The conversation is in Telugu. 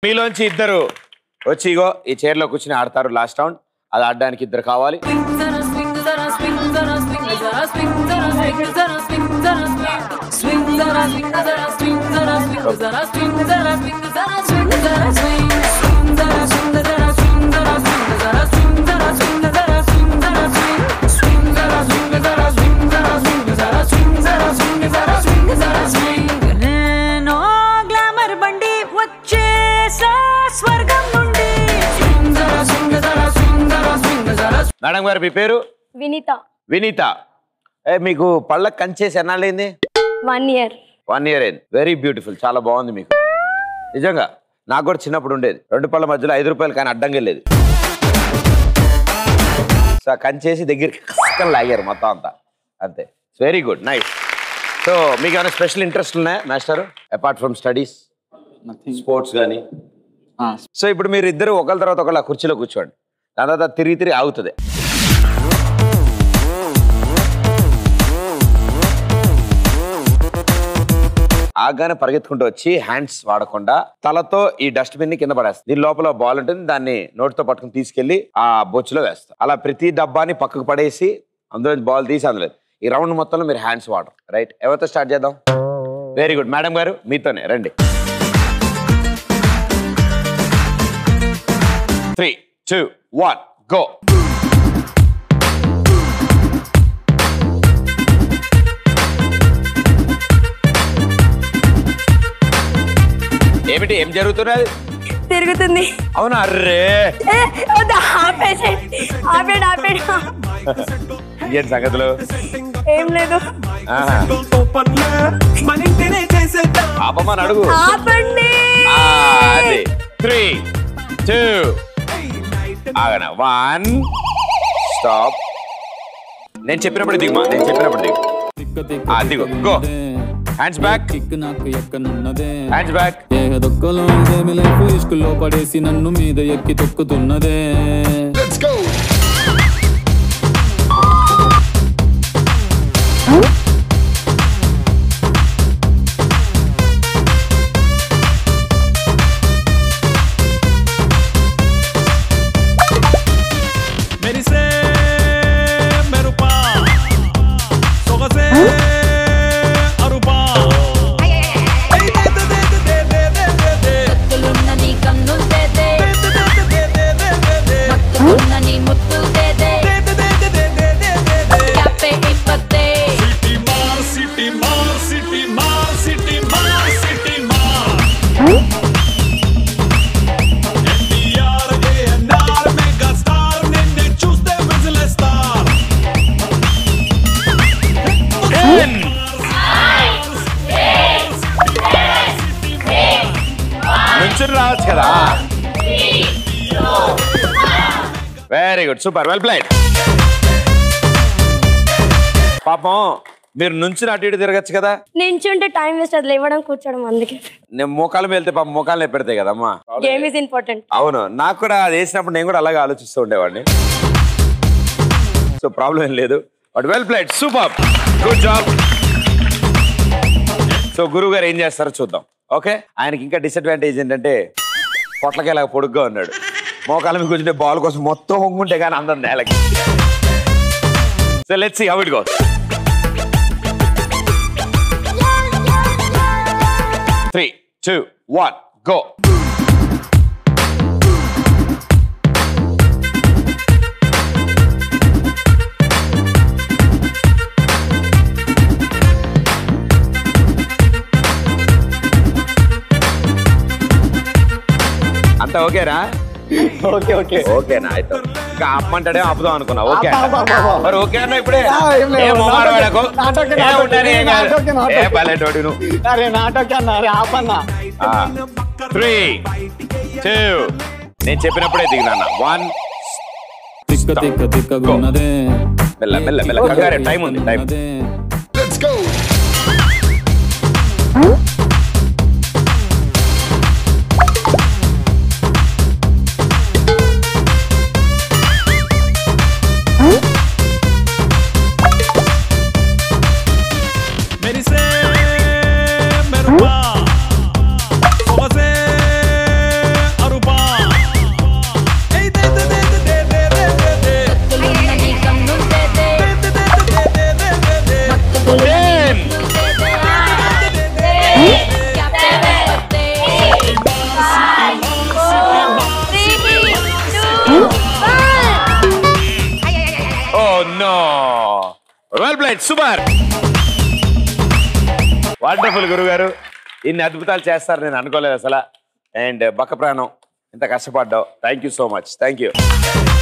మీలోంచి ఇద్దరు వచ్చి ఇగో ఈ చైర్లో కూర్చుని ఆడతారు లాస్ట్ రౌండ్ అది ఆడడానికి ఇద్దరు కావాలి Zara swing, Zara swing, Zara swing, Zara swing, Zara swing, Zara swing, Zara swing. Swing, Zara swing, Zara swing, Zara swing, Zara swing, Zara swing, Zara swing, Zara swing. Swing, Zara swing, Zara swing, Zara swing, Zara swing, Zara swing, Zara swing, Zara swing. Swing, Zara swing, Zara swing, Zara swing, Zara swing, Zara swing, Zara swing, Zara swing. నేను గ్లామర్ బండి వచ్చేసా స్వర్గం నుండి Swing, Zara swing, Zara swing, Zara swing, Zara swing. Madam గారు మీ పేరు వినీత వినీత ఏ మీకు పళ్ళకి కంచేసి ఎన్నాళ్ళైంది వన్ ఇయర్ వన్ ఇయర్ అయింది వెరీ బ్యూటిఫుల్ చాలా బాగుంది మీకు నిజంగా నాకు కూడా చిన్నప్పుడు ఉండేది రెండు పళ్ళ మధ్యలో ఐదు రూపాయలు కానీ అడ్డంగా వెళ్ళేది సో ఆ కంచేసి దగ్గరికి కసుకని లాగారు మొత్తం అంతా అంతే వెరీ గుడ్ నైస్ సో మీకు ఏమైనా స్పెషల్ ఇంట్రెస్ట్ ఉన్నాయా master apart from studies sports కానీ సో ఇప్పుడు మీరు ఇద్దరు ఒకళ్ళ తర్వాత ఒకళ్ళ కుర్చీలో కూర్చోండి దాని తర్వాత తిరిగి తిరిగి ఆగుతుంది ఆగానే పరిగెత్తుకుంటూ వచ్చి హ్యాండ్స్ వాడకుండా తలతో ఈ డస్ట్బిన్ ని కింద పడేస్తుంది దీని లోపల బాల్ ఉంటుంది దాన్ని నోటితో పట్టుకుని తీసుకెళ్లి ఆ బొచ్చులో వేస్తారు అలా ప్రతి డబ్బాని పక్కకు పడేసి అందులో బాల్ తీసి అందులో ఈ రౌండ్ మొత్తంలో మీరు హ్యాండ్స్ వాడరు రైట్ ఎవరితో స్టార్ట్ చేద్దాం వెరీ గుడ్ మేడం గారు మీతోనే రండి త్రీ టూ వన్ గో ఏమిటి ఏం జరుగుతున్నది తిరుగుతుంది అవునా అర్రే ఏ, వద్దు, ఆపేసేయండి. ఆపేయండి ఆపేయండి ఏం సంగతులు ఏం లేదు ఆహా. ఆపమని అడుగు ఆపండి ఆ, అది త్రీ టూ ఆగన వన్ స్టాప్ నేను చెప్పినప్పుడు దిగుమా నేను చెప్పినప్పుడు దిగు ఆ, దిగు గో హ్యాండ్స్ బ్యాక్ కిక్ నాకు ఎక్కనున్నదే హ్యాండ్స్ బ్యాక్ ఏదొక్కలో ఇదేమి లైఫ్ ఇష్కుల్లో పడేసి నన్ను మీద ఎక్కి తొక్కుతున్నదే మెరిసే మెరుపా సొగసే అరుపా ఏయ్ దే దే దే దే దే దే దే దే. కత్తులున్న నీ కన్నులు తేదే దే దే దే దే దే దే దే దే. మత్తులున్న నీ ముత్తులు తేదే దే దే దే దే దే దే దే దే దే. క్యాపే ఇప్పతే సిటీ మార్ సిటీ మార్ సిటీ మార్ సిటీ మార్ సిటీ మార్ ఎన్టీఆర్ ఏఎన్ఆర్ మెగా స్టార్ నిన్నే చూస్తే విజిలేస్తారు నుంచుని రావచ్చు కదా very good super well played పాపం మీరు నుంచుని అటు ఇటు తిరగచ్చు కదా నించుంటే టైం వేస్ట్ అది లేవడం కూర్చోడం అందుకే నేను మోకాలు వెళ్తే పాపం మోకాలు పెడతాయి కదమ్మా గేమ్ ఈజ్ ఇంపార్టెంట్ అవును నాకు కూడా అది వేసినప్పుడు నేను కూడా అలాగే ఆలోచిస్తూ ఉండేవాడిని సో ప్రాబ్లం ఏం లేదు but well played super good job so గురువు గారు ఏం చేస్తారో చూద్దాం ఓకే ఆయనకి ఇంకా డిసడ్వాంటేజ్ ఏంటంటే పొట్లకాయలాగా పొడుగ్గా ఉన్నాడు మోకాల మీద కూర్చుంటే బాల్ కోసం మొత్తం హొంగుంటే కానీ అందరం నేలకి so let's see how it goes three two one go అంతా ఓకేనా ఓకే ఓకే ఓకేనా అయితే ఇంకా ఆపమంటాడే ఆపుదాం అనుకున్నా ఓకే ఆపు, ఆపు, ఆపు, ఆపు. మరి ఓకే అన్న ఇప్పుడే ఆ, ఏం లేదు. ఏ మొహాడు వాడకు. నాటోకే, ఏ నాటోకే, ఉండని, ఏం కాదు. నాటోకే, నాటోకే. ఏ పల్లెటోడి నువ్వు అరే నాటోకే అన్న అరే ఆపన్నా త్రీ టూ నేను చెప్పినప్పుడే దిగినా వన్ తిక్క తిక్క తిక్కగున్నదే మెల్ల మెల్ల మెల్ల కంగారే టైం ఉంది టైం ఉన్నదే. మెరిసే మెరుపా సొగసే వెల్ ప్లేట్ సూపర్ వండర్ఫుల్ గురుగారు ఇన్ని అద్భుతాలు చేస్తారు నేను అనుకోలేదు అసలు అండ్ బక్క ప్రాణం ఇంత కష్టపడ్డావు thank you so much thank you